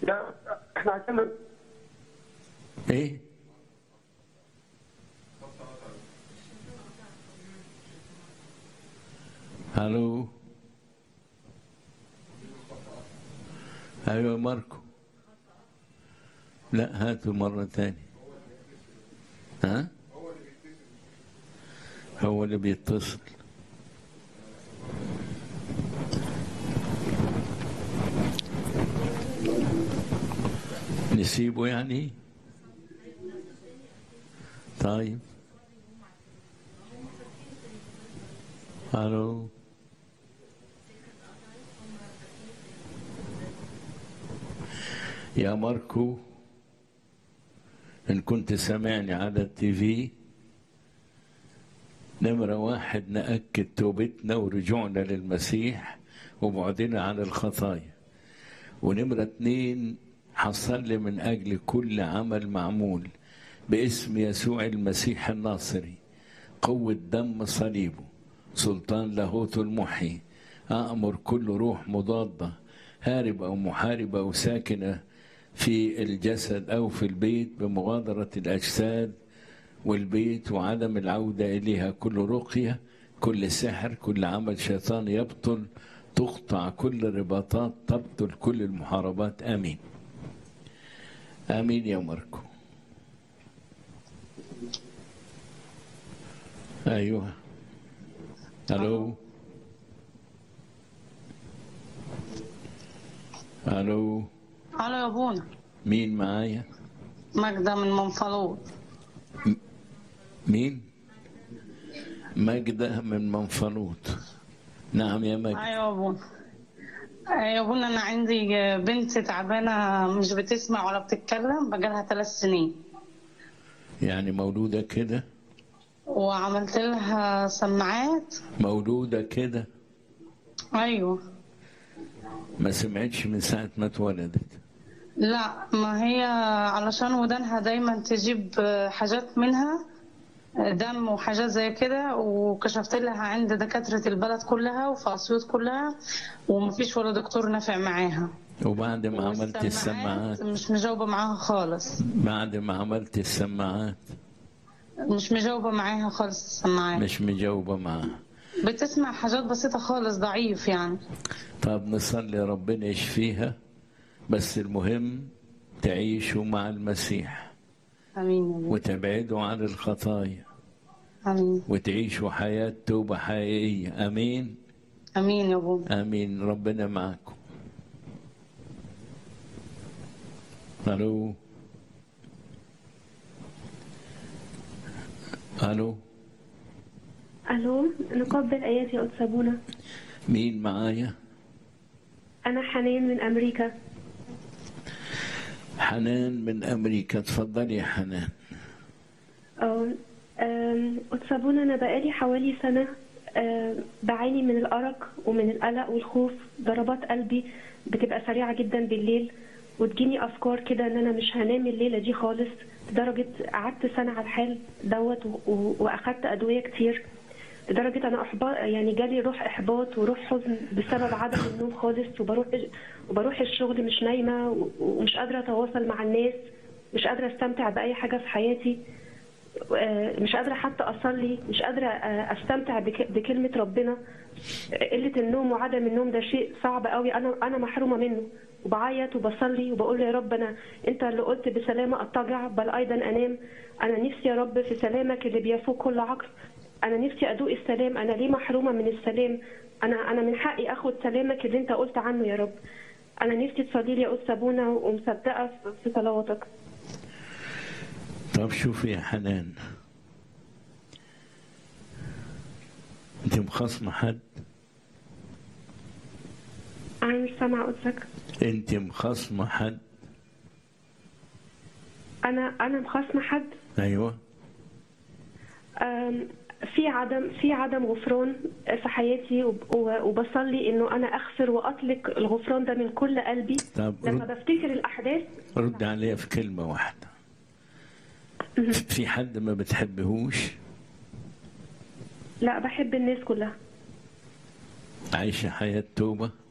لا احنا عشان ايه الو ايوه ماركو لا هاتوا مرة تاني ها هو اللي بيتصل نسيبه يعني طيب الو يا ماركو إن كنت سامعني على التي في نمرة واحد نأكد توبتنا ورجوعنا للمسيح وبعدنا عن الخطايا ونمرة اتنين حصل من أجل كل عمل معمول باسم يسوع المسيح الناصري قوة دم صليبه سلطان لاهوت المحيي أأمر كل روح مضادة هارب أو محاربة أو ساكنة في الجسد أو في البيت بمغادرة الأجساد والبيت وعدم العودة إليها كل رقية كل سحر كل عمل شيطان يبطل تقطع كل الرباطات تبطل كل المحاربات آمين آمين يا ماركو أيوه ألو ألو الو يا بونا مين معايا ماجدة من منفلوط مين ماجدة من منفلوط نعم يا ماجدة ايوه يا بونا ايوه يا بونا انا عندي بنت تعبانه مش بتسمع ولا بتتكلم بقالها ثلاث سنين يعني مولودة كده وعملت لها سماعات مولودة كده ايوه ما سمعتش من ساعة ما اتولدت لا ما هي علشان ودانها دايما تجيب حاجات منها دم وحاجات زي كده وكشفت لها عند دكاترة البلد كلها وفي أسيوط كلها ومفيش ولا دكتور نافع معاها وبعد ما عملت السماعات مش مجاوبة معاها خالص بعد ما عملت السماعات مش مجاوبة معاها خالص السماعات مش مجاوبة معاها بتسمع حاجات بسيطة خالص ضعيف يعني طب نصلي ربنا يشفيها بس المهم تعيشوا مع المسيح آمين يا رب. وتبعدوا عن الخطايا آمين وتعيشوا حياة توبة حقيقية أمين آمين يا بابا آمين ربنا معكم ألو ألو الو نقبل ايات يا قدس ابونا مين معايا انا حنان من امريكا حنان من أمريكا اتفضلي يا حنان اه آم، قدس ابونا انا بقالي حوالي سنه آم، بعاني من الارق ومن القلق والخوف ضربات قلبي بتبقى سريعه جدا بالليل وتجيني افكار كده ان انا مش هنام الليله دي خالص لدرجه قعدت سنه على الحال دوت و- و- واخدت ادويه كتير لدرجه انا احباط يعني جالي روح احباط وروح حزن بسبب عدم النوم خالص وبروح وبروح الشغل مش نايمه و- ومش قادره اتواصل مع الناس مش قادره استمتع باي حاجه في حياتي آه، مش قادره حتى اصلي مش قادره آه، استمتع بك- بكلمه ربنا قله النوم وعدم النوم ده شيء صعب قوي انا انا محرومه منه وبعيط وبصلي وبقول يا رب انا انت اللي قلت بسلامه اضطجع بل ايضا انام انا نفسي يا رب في سلامك اللي بيفوق كل عقل انا نفسي ادوق السلام انا ليه محرومه من السلام انا انا من حقي اخد سلامك اللي انت قلت عنه يا رب انا نفسي تصلي لي يا قدس ابونا ومصدقه في- في صلواتك طب شوفي يا حنان انت مخاصمة حد انا مش سامعه قدسك انت مخاصمة حد انا انا مخاصمه حد ايوه أم، في عدم في عدم غفران في حياتي وب- و- وبصلي انه انا اغفر واطلق الغفران ده من كل قلبي طب لما رد, بفتكر الاحداث رد عليها في كلمة واحدة في حد ما بتحبهوش لا بحب الناس كلها عايشة حياة توبة